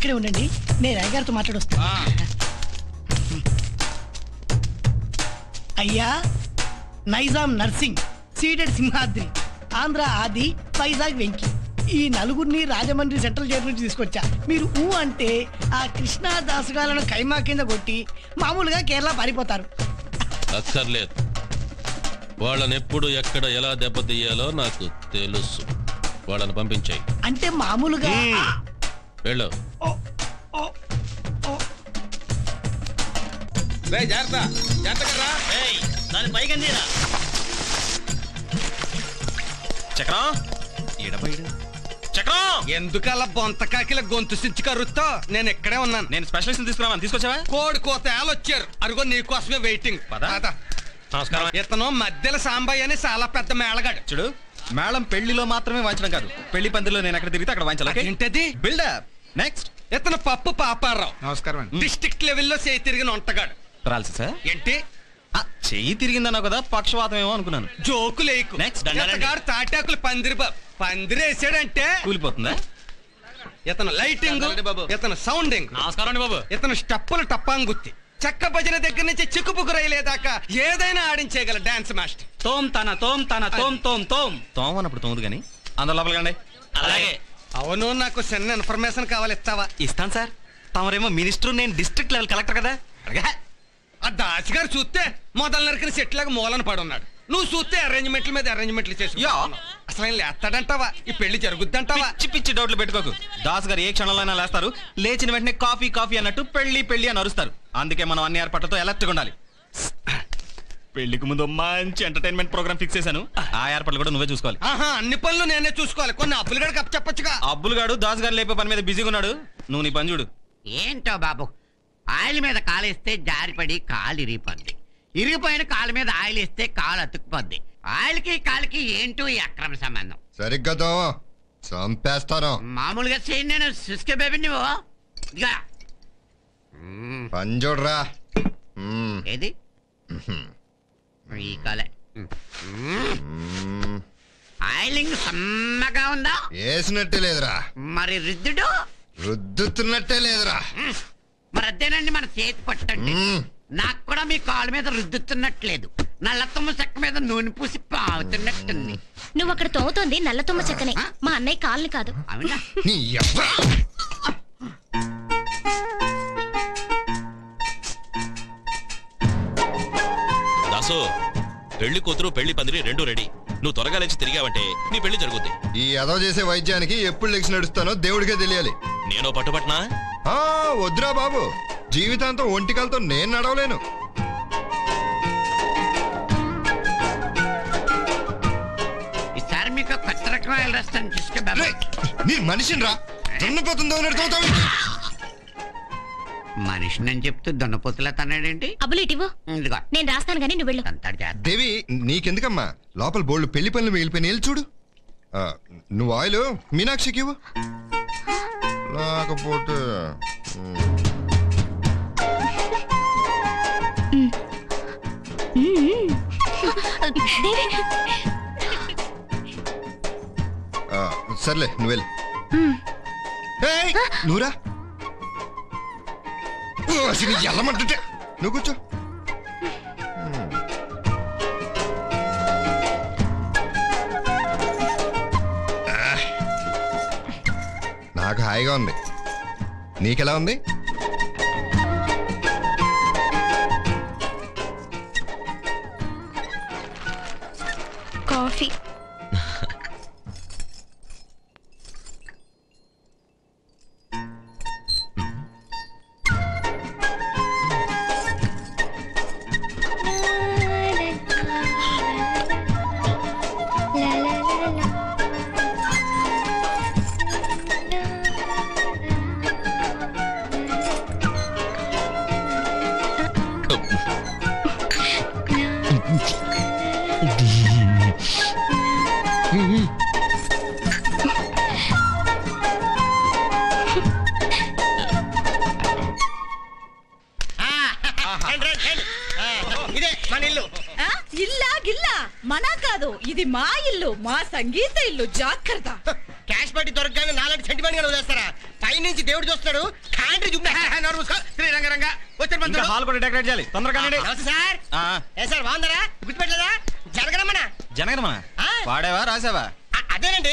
ఇక్కడే ఉండండి నేను అయ్యగారితో మాట్లాడొస్తాను అయ్యా నైజాం నర్సింగ్ సీడెడ్ సింహాద్రి ఆంధ్ర ఆది వైజాగ్ వెంకి ఈ నలుగురిని రాజమండ్రి సెంట్రల్ జైలు నుంచి తీసుకొచ్చా మీరు ఊ అంటే ఆ కృష్ణా దాసుగాలను కైమా కింద కొట్టి మామూలుగా కేరళ పారిపోతారు అక్కర్లేదు వాళ్ళని ఎప్పుడు ఎక్కడ ఎలా దెబ్బతీయాలో నాకు తెలుసు వాళ్ళని పంపించాయి అంటే మామూలుగా వెళ్ళు ఓ, ఓ, ఓ. జాగ్రత్త జాగ్రత్తగా రా దాని పైకందిరా చక్రం ఈడబైడు చక్రం ఎందుకలా బొంతకాకిల గొంతు సిచ్చి కరుస్తో నేను ఇక్కడే ఉన్నాను నేను స్పెషలిస్ట్ తీసుకురామని తీసుకొచ్చావా కోడి కోత వచ్చారు అరుగో నీకోసమే వెయిటింగ్ పద. పద. నమస్కారం ఇతను మధ్యలో సాంబయ్య అని చాలా పెద్ద మేళగాడు చూడు మేళం పెళ్లిలో మాత్రమే వాయించడం కాదు పెళ్లి పందిలో నేను ఎక్కడ తిరిగితే అక్కడ వాయించాలి ఏంటది బిల్డప్ నెక్స్ట్ ఇతను పప్పు పాపారావు నమస్కారం అండి డిస్ట్రిక్ట్ లెవెల్లో చేయి తిరిగిన వంటగాడు రాల్సి సార్ ఏంటి ఆ, చెయ్యి తిరిగిందన్నావు కదా పక్షవాతం ఏమో అనుకున్నాను జోకులేకు Next, దండాలండి. ఇతగాడు తాటాకులు పందిరి బాబు పందిరేసాడంటే కూలిపోతుందా ఇతను లైటింగ్ దండాలండి బాబు. ఇతను సౌండింగ్ నమస్కారం అండి బాబు ఇతను స్టెప్పులు టప్పాంగుత్తి చెక్క భజన దగ్గర నుంచి చిక్కుపుకు రైలేదాకా ఏదైనా ఆడించేయగల డాన్స్ మాస్టర్ తోమ్ తన తోమ్ తన తోమ్ తోమ్ తోమ్ తోమ్ అన్నప్పుడు తోముదు కానీ అందరు లోపలికండి అలాగే అవును నాకు చిన్న ఇన్ఫర్మేషన్ కావాలి ఇస్తావా ఇస్తాను సార్ తమరేమో మినిస్టర్ నేను డిస్ట్రిక్ట్ లెవెల్ కలెక్టర్ కదా అడగా ఆ దాసి గారు చూస్తే మొదలు నరికిన చెట్లాగా మూలన పడి ఉన్నాడు నువ్వు చూస్తే అరేంజ్మెంట్ల మీద అరేంజ్మెంట్లు చేసి యా. అసలు ఆయన లేస్తాడంటావా ఈ పెళ్లి జరుగుద్దంటావా పిచ్చి పిచ్చి డౌట్లు పెట్టుకోకు దాస్ గారు ఏ క్షణంలో అయినా లేస్తారు లేచిన వెంటనే కాఫీ కాఫీ అన్నట్టు పెళ్లి పెళ్లి అని అరుస్తారు అందుకే మనం అన్ని ఏర్పాట్లతో ఎలర్ట్గా ఉండాలి పెళ్లికి ముందు మంచి ఎంటర్టైన్మెంట్ ప్రోగ్రామ్ ఫిక్స్ చేశాను ఆ ఏర్పాట్లు కూడా నువ్వే చూసుకోవాలి ఆహా అన్ని పనులు నేనే చూసుకోవాలి కొన్ని అప్పులు గడికి అప్పు చెప్పొచ్చుగా అబ్బులు గాడు దాస్ గారు లేపే పని మీద బిజీగా ఉన్నాడు నువ్వు నీ పని చూడు ఏంటో బాబు ఆయిల్ మీద కాలేస్తే జారిపడి కాలు ఇరిగిపోద్ది ఇరిగిపోయిన కాలు మీద ఆయిల్ వేస్తే కాలు అతుక్కుపోద్ది ఆయిల్కి కాలుకి ఏంటో ఈ అక్రమ సంబంధం సరిగ్గా దోమ చంపేస్తాను మామూలుగా చేయండి నేను సుస్కే బేబీ నువ్వు ఇదిగా మ్మ్. పని చూడరా మ్మ్. ఏది ఈ కాలే మ్మ్. ఆయిలింగ్ సమ్మగా ఉందా వేసినట్టే లేదురా మరి రుద్దుడు రుద్దుతున్నట్టే లేదురా మరి అదేనండి మన చేతి పట్టండి మ్మ్. నాకు కూడా మీ కాలు మీద రుద్దుతున్నట్లేదు నల్లతమ్మ చెక్క మీద నూనె పూసి పావుతున్నట్టుంది నువ్వు అక్కడ తోముతోంది నల్ల తుమ్మ చెక్కనే ఆ? మా అన్నయ్య కాల్ని కాదు అవునా నీ యవ్వ. దాసు పెళ్లి కూతురు పెళ్లి పందిరి రెండు రెడీ నువ్వు త్వరగా లేచి తిరిగావంటే నీ పెళ్లి జరుగుద్ది ఈ ఎదవ చేసే వైద్యానికి ఎప్పుడు లెక్సి నడుస్తానో దేవుడికే తెలియాలి నేను పట్టుపట్నా ఆ వద్దురా బాబు జీవితాంతం ఒంటికాలతో నేను నడవలేను ఈసారి మీకు కొత్త రకం ఆయిల్ రాస్తాను చూసుకో బాబు రేయ్, నీ మనిషిని రా దున్నపోతుందో నడుతావు మనిషిని అని చెప్తూ దున్నపోతులా తన్నాడేంటి అబ్బులు ఇటివ్వు ఇదిగో నేను రాస్తాను గానీ నువ్వు వెళ్ళు తంతాడు చేద్దాం దేవి నీకెందుకమ్మా లోపల బోల్డ్ పెళ్లి పనులు మిగిలిపోయి వెళ్ళి చూడు ఆ, నువ్వు ఆయిల్ మీనాక్షికి ఇవ్వు లేకపోతే ఉమ్, దేవి ఆ, సర్లే నువ్వు వెళ్ళి ఏయ్, నువ్వురా ఓ, అసలు ఎల్లమంటుంటే నువ్వు కూర్చో ఉమ్. ఆ, నాకు హాయిగా ఉంది నీకెలా ఉంది కాఫీ ఇదే మన ఇల్లు ఆ? ఇల్లా గిల్లా మనా కాదు ఇది మా ఇల్లు మా సంగీత ఇల్లు జాగ్రత్త క్యాష్ పట్టి దొరకగానే నాలాంటి సెంటిమెంట్ గా వదిలేస్తారా పై నుంచి దేవుడు చూస్తాడు కాంట్రీ చూపుతా శ్రీరంగరంగ వచ్చారు ఇంకా పంతులు హాల్ కూడా డెకరేట్ చేయాలి తొందరగా రండి. నమస్తే సార్ ఆ, ఏ సార్ బాగుందరా గుర్తుపెట్టలేదా జరగరమ్మనా జనగణమన ఆ. వాడేవా రాసావా ఆ, అదేనండి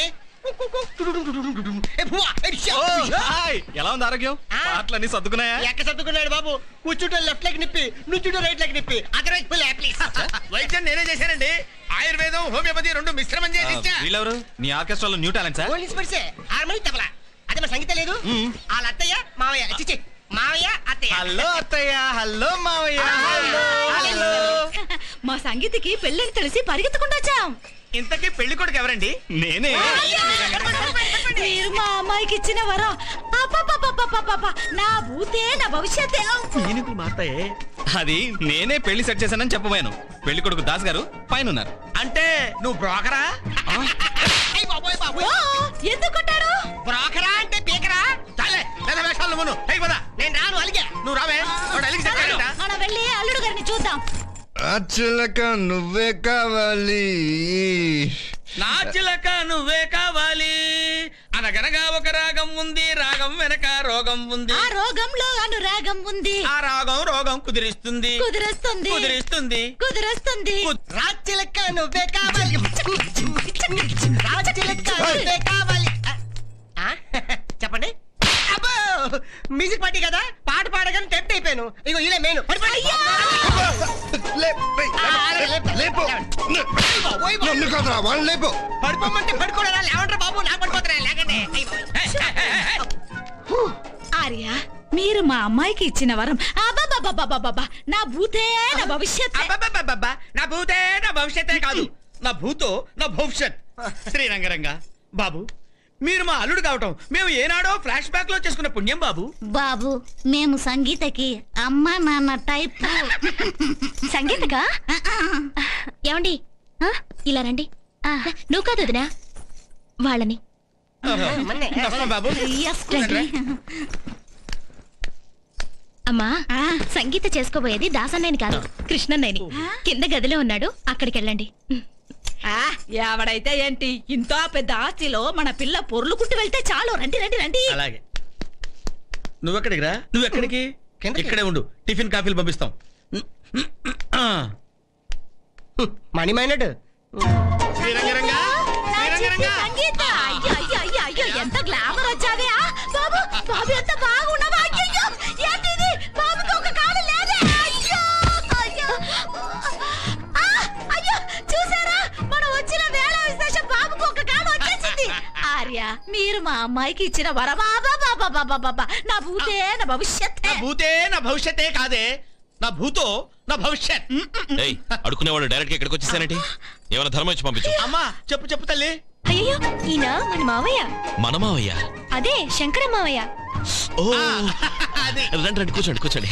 ఏ, భువా, ఏ, షో, ఓ, షో. హాయ్. ఎలా ఉంది ఆరోగ్యం ఆ. పాటలన్నీ సర్దుకున్నాయా ఎక్క సర్దుకున్నాడు బాబు కూర్చుంటే లెఫ్ట్ లెగ్ నిప్పి నుంచుంటే రైట్ లెగ్ నిప్పి అదర్వైజ్ ఫుల్ ప్లీజ్ వైద్యం నేనే చేశానండి ఆయుర్వేదం హోమియోపతి రెండు మిశ్రమం చేసి ఆ, ఇచ్చా. వీళ్ళెవరు నీ ఆర్కెస్ట్రాలో న్యూ టాలెంట్ సార్ ఓన్లీ స్పర్శే హార్మోని తబలా అదే మా సంగీతం లేదు మ్మ్. వాళ్ళ అత్తయ్య మావయ్య చిచి మావయ్య అత్తయ్య హలో అత్తయ్య హలో మావయ్య హలో హలో మా సంగీతికి పెళ్ళని తెలిసి పరిగెత్తుకుంటూ వచ్చాం ఇంతకీ పెళ్లి కొడుకు ఎవరండి నేనే మీరు మా అమ్మాయికి ఇచ్చిన వరం అబ్బబ్బబ్బబ్బబ్బబ్బ. నా భూతే నా భవిష్యత్తే ఈయనకులు మారుతాయే అది నేనే పెళ్లి సెట్ చేశానని చెప్పబోయాను పెళ్లి కొడుకు దాస్ గారు పైన ఉన్నారు అంటే నువ్వు బ్రోకరా అయ్ బాబోయ్ బాబోయ్ ఓ, ఎందుకు కొట్టాడు బ్రోకరా అంటే పీకరా చాలే లేదా వేషాలు నువ్వు హై పదా నేను రాను అలిగా నువ్వు రావే వాడు అలిగి చెప్పాడంట. మనం వెళ్ళి అల్లుడు గారిని చూద్దాం అచ్చలక నువ్వే కావాలి నా చిలక నువ్వే కావాలి అనగనగా ఒక రాగం ఉంది రాగం వెనక రోగం ఉంది ఆ రోగంలో అనురాగం ఉంది ఆ రాగం రోగం కుదిరిస్తుంది కుదిరేస్తుంది కుదిరిస్తుంది కుదిరేస్తుంది రాచిలక్క నువ్వే కావాలి రాచిలక్క నువ్వే కావాలి ఆ, చెప్పండి అబ్బో మ్యూజిక్ పార్టీ కదా పాట పాడగానే టెంప్ట్ అయిపోయాను ఇగో ఇలా మేను పడి, పడి. ఆ, లేపు, లేపు ఓయ్ బాబోయ్. నన్ను కాదురా వాళ్ళని లేపు పడిపోమంటే పడుకోడా లేవంటారా బాబు నా పడిపోతారా లేకండి ఆర్య మీరు మా అమ్మాయికి ఇచ్చిన వరం అబ్బబ్బబ్బబ్బబ్బబ్బ. నా భూతే నా భవిష్యత్ అబ్బబ్బబ్బబ్బబ్బా, నా భూతే నా భవిష్యత్తే కాదు నా భూతో నా భవిష్యత్ శ్రీరంగరంగ బాబు మీరు మా అల్లుడు కావటం మేము ఏనాడో ఫ్లాష్ బ్యాక్ లో చేసుకున్న పుణ్యం బాబు బాబు మేము సంగీతకి అమ్మ నాన్న టైప్ సంగీతగా ఏమండి ఆ, ఇలా రండి ఆ, నువ్వు కాదు వదినా వాళ్ళని వస్తాం బాబు Yes, రండి. అమ్మా సంగీత చేసుకోబోయేది దాసన్నయ్యని కాదు కృష్ణన్నయ్యని కింద గదిలో ఉన్నాడు అక్కడికి వెళ్ళండి ఆ, ఎవడైతే ఏంటి ఇంత పెద్ద ఆస్తిలో మన పిల్ల పొర్లుకుంటూ వెళ్తే చాలు రండి రండి రండి అలాగే నువ్వెక్కడికి రా నువ్వెక్కడికి కిందకి. ఇక్కడే ఉండు టిఫిన్ కాఫీలు పంపిస్తాం ఆ. మణి మైనడ్ శ్రీరంగరంగ నా చిట్టి శ్రీరంగరంగ సంగీత అయ్యో అయ్యో అయ్యో అయ్యో ఎంత గ్లామర్ వచ్చావే ఆ? బాబు బాబు ఎంత బాగున్నావా అయ్యో ఏంటిది బాబుకి ఒక కాలు లేదే అయ్యో అయ్యో ఆ, అయ్యో చూసారా మనం వచ్చిన వేళ విశేషం బాబుకు ఒక కాలు వచ్చేసింది ఆర్య మీరు మా అమ్మాయికి ఇచ్చిన వర బాబా బాబా బాబా బాబా నా భూతే నా భవిష్యత్ నా భూతే నా భవిష్యత్తే కాదే నా భూతో నా భవిష్యత్ ఏయ్ అడుకునేవాడు డైరెక్ట్ గా ఇక్కడికి వచ్చేసానంటే ఏమైనా ధర్మం ఇచ్చి పంపించు అమ్మా చెప్పు చెప్పు తల్లి అయ్యో ఈయన మన మావయ్య మనమావయ్య అదే శంకర మావయ్య ఓ అది రండి రండి కూర్చోండి కూర్చోండి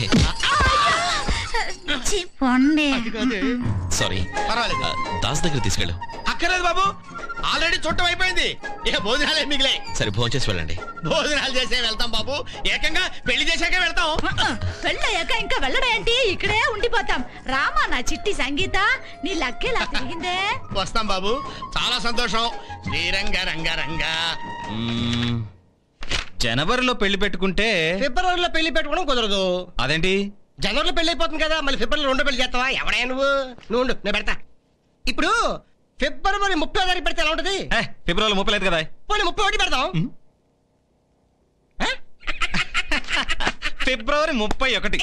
పొండే సారీ పర్వాలేదు దాస్ దగ్గర తీసుకెళ్ళు అక్కర్లేదు బాబు ఆల్రెడీ చుట్టం అయిపోయింది ఇక భోజనాలే మిగిలే సరే భోజనం చేసి వెళ్ళండి భోజనాలు చేసే వెళ్తాం బాబు ఏకంగా పెళ్లి చేశాకే వెళ్తాం పెళ్ళయ్యాక ఇంకా వెళ్ళడం ఏంటి ఇక్కడే ఉండిపోతాం రామా నా చిట్టి సంగీత నీ లక్కేలా తిరిగిందే వస్తాం బాబు చాలా సంతోషం శ్రీరంగ రంగ రంగ మ్మ్. జనవరిలో పెళ్లి పెట్టుకుంటే ఫిబ్రవరిలో పెళ్లి పెట్టుకోవడం కుదరదు అదేంటి జనవరిలో పెళ్లి అయిపోతుంది కదా మళ్ళీ ఫిబ్రవరిలో రెండో పెళ్లి చేస్తావా ఎవడా నువ్వు నువ్వు ఉండు, నేను పెడతా ఇప్పుడు ఫిబ్రవరి ముప్పై తారీఖు పెడితే ఎలా ఉంటది ఏ, ఫిబ్రవరిలో ముప్పై లేదు కదా పోనీ ముప్పై ఒకటి పెడదాం ఆ? ఫిబ్రవరి ముప్పై ఒకటి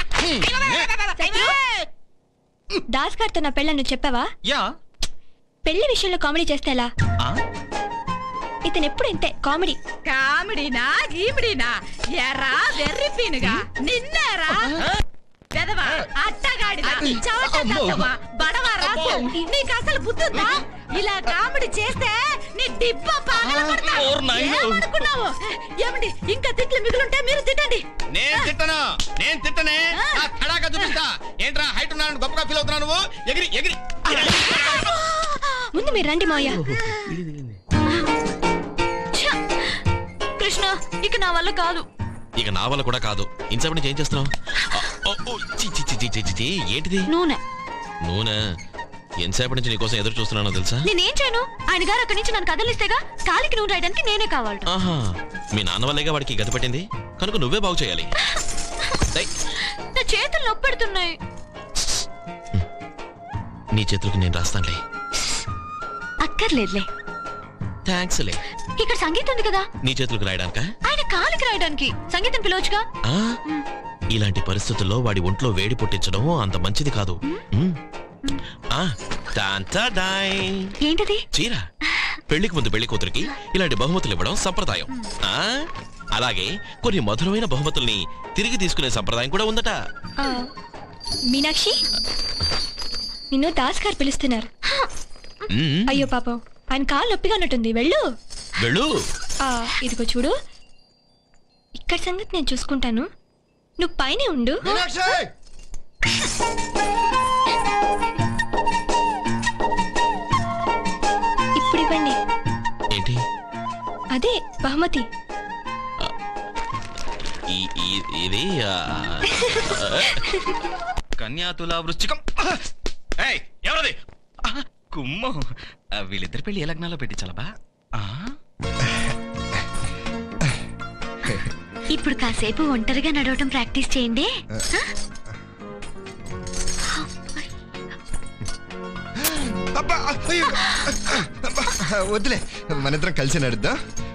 దాస్ గారితో నా పెళ్ళని నువ్వు చెప్పావా యా పెళ్లి విషయంలో కామెడీ చేస్తే ఎలా ఆ? ఇతను ఎప్పుడు ఇంతే కామెడీ కామెడీనా గీమిడీనా ఎరా వెర్రి పీనుగా నిన్నేరా పెదవా అట్టగాడిదా చవట తక్కువ బడవా రాసు నీకు అసలు బుద్ధుందా ఇలా కామెడీ చేస్తే నీ డిబ్బ పగలగొడతా. ఓర్ నాయనో. ఏమనుకున్నావు ఏమండి ఇంకా తిట్లు మిగులుంటే మీరు తిట్టండి నేను తిట్టను నేను తిట్టనే నా తడాక చూపిస్తా ఏంట్రా హైట్ ఉన్నాను గొప్పగా ఫీల్ అవుతున్నావు నువ్వు ఎగిరి ఎగిరి ముందు మీరు రండి మావయ్య ఛ! కృష్ణ ఇక నా వల్ల కాదు ఇక నా వల్ల కూడా కాదు ఇంతసేపు నుంచి ఏం చేస్తున్నావు ఆ, ఓ, ఓ, చి, చి, చి, చి, చి, చి, చి, ఏంటిది నూనె నూనె ఎంతసేపటి నుంచి నీకోసం ఎదురు చూస్తున్నానో తెలుసా నేనేం చేయను ఆయన గారు అక్కడి నుంచి నన్ను కదలిస్తేగా కాలికి నువ్వు రాయడానికి నేనే కావాలి ఆహా మీ నాన్న వల్లేగా వాడికి గతి పట్టింది కనుక నువ్వే బాగు చేయాలి డేయ్, నా చేతులు నొప్పి పెడుతున్నాయి నీ చేతులకు నేను రాస్తానులే అక్కర్లేదులే థ్యాంక్స్ లే ఇక్కడ సంగీతం ఉంది కదా నీ చేతులకు రాయడానికా ఆయన కాలికి రాయడానికి సంగీతం పిలవచ్చుగా ఆ? ఇలాంటి పరిస్థితుల్లో వాడి ఒంట్లో వేడి పుట్టించడం అంత మంచిది కాదు మ్. ఆ, టాంటాడాయ్. ఏంటది చీర పెళ్లికి ముందు పెళ్లి కూతురికి ఇలాంటి బహుమతులు ఇవ్వడం సంప్రదాయం ఆ అలాగే కొన్ని మధురమైన బహుమతుల్ని తిరిగి తీసుకునే సంప్రదాయం కూడా ఉందట మీనాక్షి నిన్ను దాస్ గారు పిలుస్తున్నారు మ్, అయ్యో పాపం ఆయన కాలు నొప్పిగా ఉన్నట్టుంది వెళ్ళు వెళ్ళు ఆ, ఇదిగో చూడు ఇక్కడ సంగతి నేను చూసుకుంటాను నువ్వు పైనే ఉండు మీనాక్షి ఇప్పుడు ఇవ్వండి ఏంటి అదే బహుమతి ఈ- ఈ- ఇది ఆ, కన్యాతుల వృశ్చికం ఏయ్ ఎవరది ఆ, కుమ్ము ఆ, వీళ్ళిద్దరి పెళ్లి ఏ లగ్నాల్లో పెట్టించాలబా ఆ? ఇప్పుడు కాసేపు ఒంటరిగా నడవటం ప్రాక్టీస్ చేయండి అబ్బా అయ్యో. అబ్బా, వద్దులే మనిద్దరం కలిసి నడుద్దాం